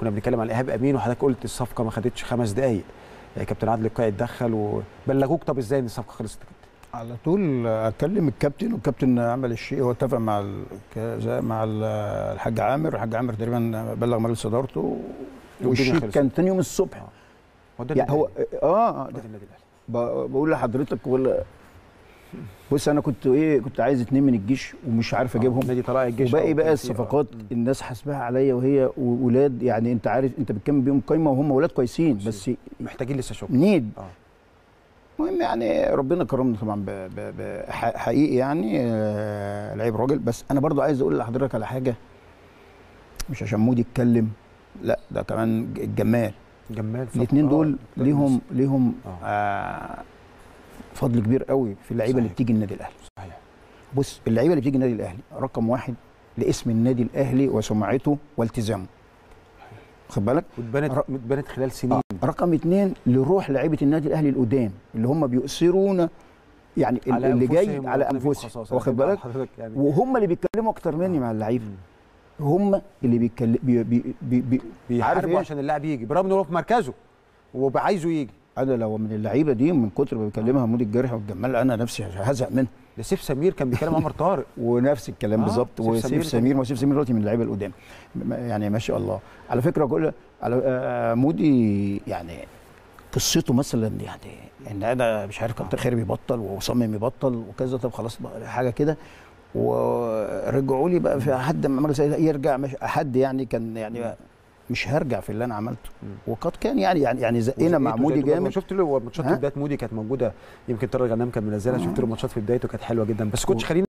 كنا بنتكلم عن ايهاب امين وحضرتك قلت الصفقه ما خدتش خمس دقائق كابتن عادل القيعي اتدخل وبلغوك طب ازاي ان الصفقه خلصت يا كابتن؟ على طول اكلم الكابتن والكابتن عمل الشيء هو اتفق مع ال- كذا- مع ال- الحاج عامر الحاج عامر تقريبا بلغ مجلس ادارته والشيك خلصت. كان تاني يوم الصبح هو ده يعني هو النادي اه الأهلي. ده ده النادي الاهلي ب- بقول لحضرتك ولا بص انا كنت ايه كنت عايز اتنين من الجيش ومش عارف اجيبهم نادي طلائع الجيش وباقي أو بقى كان في- الصفقات آه. الناس حاسباها عليا وهي ولاد يعني انت عارف انت بتكمل بيهم قايمه وهم ولاد كويسين بس محتاجين لسه شغل نيد اه المهم يعني ربنا كرمنا طبعا ب- ب- ب- ح- حقيقي يعني آه، لعيب راجل بس انا برضو عايز اقول لحضرتك على حاجه مش عشان مودي يتكلم لا ده كمان ج- الجمال جمال فضل. الاثنين آه، دول ده ليهم ليهم آه. آه فضل كبير قوي في اللعيبه اللي صحيح. بتيجي النادي الاهلي صحيح بص اللعيبه اللي بتيجي النادي الاهلي رقم واحد لاسم النادي الاهلي وسمعته والتزامه خد بالك واتبنت ر- اتبنت خلال سنين آه. رقم اثنين لروح لعيبه النادي الاهلي القدام اللي هم بيؤثرونا يعني ال- على اللي جاي أنفسهم على وربنا فيهم انفسهم خصاصة. واخد أنا بالك حضرتك يعني وهم اللي بيتكلموا اكتر مني مع اللعيبه هم اللي بيتكلم بي بي بي بي عارف بيحاربوا إيه؟ عشان اللاعب يجي برغم ان هو في مركزه وعايزه يجي انا لو من اللعيبه دي من كتر ما بيكلمها مودي الجرح والجمال انا نفسي هزهق منه ده سيف سمير كان بيكلم عمر طارق ونفس الكلام آه، آه بالظبط سيف سمير وسيف سمير ما سيف سمير دلوقتي من اللعيبه القدام م- يعني ما شاء الله على فكره كل على آه، مودي يعني قصته مثلا يعني ان انا مش عارف كابتن خيري بيبطل وصمم يبطل وكذا طب خلاص بقى حاجه كده ورجعوا لي بقى في حد ما مجلس يرجع مش حد يعني كان يعني مش هرجع في اللي انا عملته وقد كان يعني يعني يعني زقنا مع وزقيته مودي زقيته. جامد شفت له ماتشات في ها؟ بدايه مودي كانت موجوده يمكن طارق غنام كان منزلها شفت له ماتشات في بدايته كانت حلوه جدا بس كنتش خليني